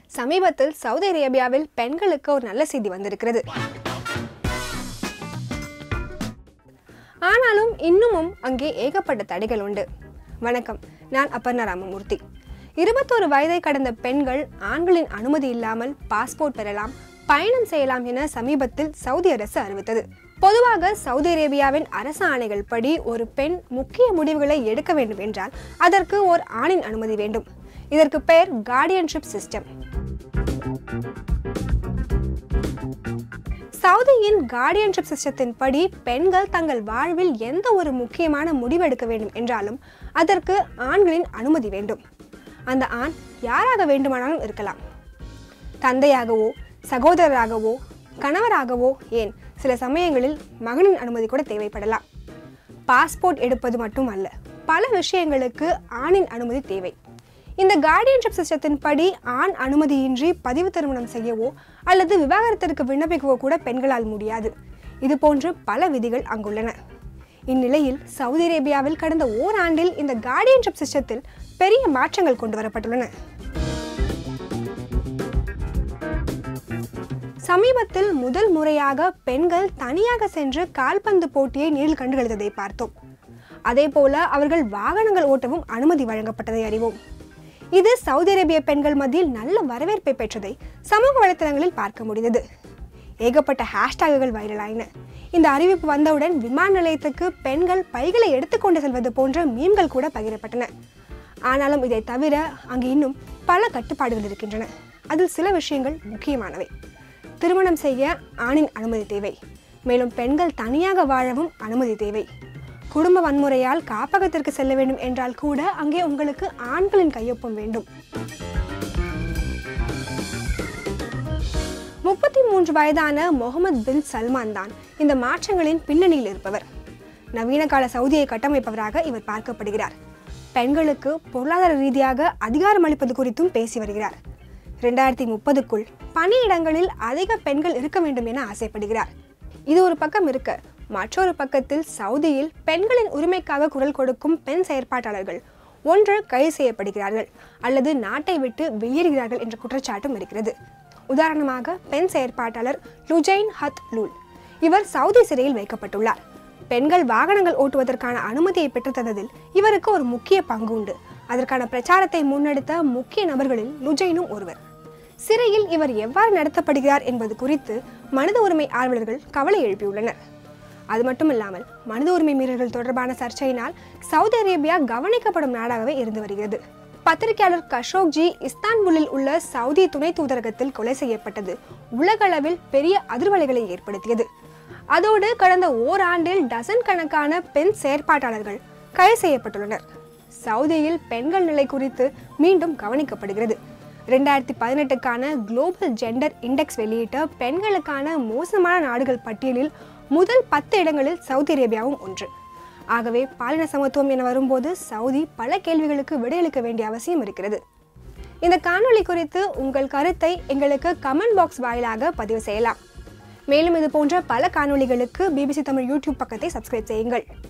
சமீபத்தில் சவுதி அரேபியாவில் பெண்களுக்கு ஒரு நல்ல செய்தி வந்திருக்கிறது ஆனாலும் இன்னமும் அங்கே ஏகப்பட்ட தடைகள் உண்டு வணக்கம் நான் அப்பர்ணா ராமமூர்த்தி இருபத்தோரு வயதை கடந்த பெண்கள் ஆண்களின் அனுமதி இல்லாமல் பாஸ்போர்ட் பெறலாம் பயணம் செய்யலாம் என சமீபத்தில் சவுதி அரசு அறிவித்தது பொதுவாக சவுதி அரேபியாவின் அரசு ஆணைகள் படி ஒரு பெண் முக்கிய முடிவுகளை எடுக்க வேண்டும் என்றால் அதற்கு ஓர் ஆணின் அனுமதி வேண்டும் இதற்கு பெயர் கார்டியன்ஷிப் சிஸ்டம் சவுதியின் கார்டியன்ஷிப் சிஸ்டத்தின் படி பெண்கள் தங்கள் வாழ்வில் எந்த ஒரு முக்கியமான முடிவெடுக்க வேண்டும் என்றாலும் அதற்கு ஆண்களின் அனுமதி வேண்டும் அந்த ஆண் யாராக வேண்டுமானாலும் இருக்கலாம் தந்தையாகவோ சகோதரராகவோ கணவராகவோ ஏன் சில சமயங்களில் மகனின் அனுமதி கூட தேவைப்படலாம் பாஸ்போர்ட் எடுப்பது மட்டும் அல்ல பல விஷயங்களுக்கு ஆணின் அனுமதி தேவை இந்த கார்டியன்ஷிப் சிஸ்டத்தின் படி ஆண் அனுமதியின்றி பதிவு திருமணம் செய்யவோ அல்லது விவாகரத்திற்கு விண்ணப்பிக்கவோ கூட பெண்களால் முடியாது இது போன்று பல விதிகள் அங்குள்ளன இந்நிலையில் சவுதி அரேபியாவில் கடந்த ஓராண்டில் இந்த கார்டியன்ஷிப் சிஸ்டத்தில் பெரிய மாற்றங்கள் கொண்டு வரப்பட்டுள்ளன சமீபத்தில் முதல் முறையாக பெண்கள் தனியாக சென்று கால்பந்து போட்டியை நேரில் கண்டுகளித்ததை பார்த்தோம் அதேபோல அவர்கள் வாகனங்கள் ஓட்டவும் அனுமதி வழங்கப்பட்டதை அறிவோம் இது சவுதி அரேபிய பெண்கள் மத்தியில் நல்ல வரவேற்பை பெற்றதை சமூக வலைத்தளங்களில் பார்க்க முடிந்தது ஏகப்பட்ட ஹேஷ்டாகுகள் வைரலாயின இந்த அறிவிப்பு வந்தவுடன் விமான நிலையத்துக்கு பெண்கள் பைகளை எடுத்துக்கொண்டு செல்வது போன்ற மீன்கள் கூட பகிரப்பட்டன ஆனாலும் இதை தவிர அங்கு இன்னும் பல கட்டுப்பாடுகள் இருக்கின்றன அதில் சில விஷயங்கள் முக்கியமானவை திருமணம் செய்ய ஆணின் அனுமதி தேவை மேலும் பெண்கள் தனியாக வாழவும் அனுமதி தேவை குடும்ப வன்முறையால் காப்பகத்திற்கு செல்ல வேண்டும் என்றால் கூட அங்கே உங்களுக்கு ஆண்களின் கையொப்பம் வேண்டும் முப்பத்தி மூன்று வயதான முகமது பின் சல்மான் தான் இந்த மாற்றங்களின் பின்னணியில் இருப்பவர் நவீன கால சவுதியை கட்டமைப்பவராக இவர் பார்க்கப்படுகிறார் பெண்களுக்கு பொருளாதார ரீதியாக அதிகாரம் அளிப்பது குறித்தும் பேசி வருகிறார் ரெண்டாயிரத்தி முப்பதுக்குள் பணியிடங்களில் அதிக பெண்கள் இருக்க வேண்டும் என ஆசைப்படுகிறார் இது ஒரு பக்கம் இருக்க மற்றொரு பக்கத்தில் சவுதியில் பெண்களின் உரிமைக்காக குரல் கொடுக்கும் பெண் செயற்பாட்டாளர்கள் ஒன்று கைது செய்யப்படுகிறார்கள் அல்லது நாட்டை விட்டு வெளியேறுகிறார்கள் என்ற குற்றச்சாட்டும் இருக்கிறது உதாரணமாக பெண் செயற்பாட்டாளர் லுஜைன் ஹத் லூல் இவர் சவுதி சிறையில் வைக்கப்பட்டுள்ளார் பெண்கள் வாகனங்கள் ஓட்டுவதற்கான அனுமதியை பெற்றுத்தந்ததில் இவருக்கு ஒரு முக்கிய பங்கு உண்டு அதற்கான பிரச்சாரத்தை முன்னெடுத்த முக்கிய நபர்களில் லுஜைனும் ஒருவர் சிறையில் இவர் எவ்வாறு நடத்தப்படுகிறார் என்பது குறித்து மனித உரிமை ஆர்வலர்கள் கவலை எழுப்பியுள்ளனர் அது மட்டும் இல்லாமல் மனித உரிமை மீறல்கள் தொடர்பான சர்ச்சையினால் சவுதி அரேபியா கவனிக்கப்படும் நாடாகவே இருந்து வருகிறது பத்திரிகையாளர் கஷோக்ஜி இஸ்தான்புல்லில் உள்ள சவுதி துணை தூதரகத்தில் கொலை செய்யப்பட்டது உலகளவில் பெரிய அதிர்வலைகளை ஏற்படுத்தியது அதோடு கடந்த ஓராண்டில் டசன் கணக்கான பெண் செயற்பாட்டாளர்கள் கைது செய்யப்பட்டுள்ளனர் சவுதியில் பெண்கள் நிலை குறித்து மீண்டும் கவனிக்கப்படுகிறது ரெண்டாயிரத்தி பதினெட்டுக்கான குளோபல் ஜெண்டர் இண்டெக்ஸ் வெளியிட்ட பெண்களுக்கான மோசமான நாடுகள் பட்டியலில் முதல் பத்து இடங்களில் சவுதி அரேபியாவும் ஒன்று ஆகவே பாலின சமத்துவம் என வரும்போது சவுதி பல கேள்விகளுக்கு விடையளிக்க வேண்டிய அவசியம் இருக்கிறது இந்த காணொளி குறித்து உங்கள் கருத்தை எங்களுக்கு கமெண்ட் பாக்ஸ் வாயிலாக பதிவு செய்யலாம் மேலும் இது போன்ற பல காணொளிகளுக்கு பிபிசி தமிழ் யூடியூப் பக்கத்தை சப்ஸ்கிரைப் செய்யுங்கள்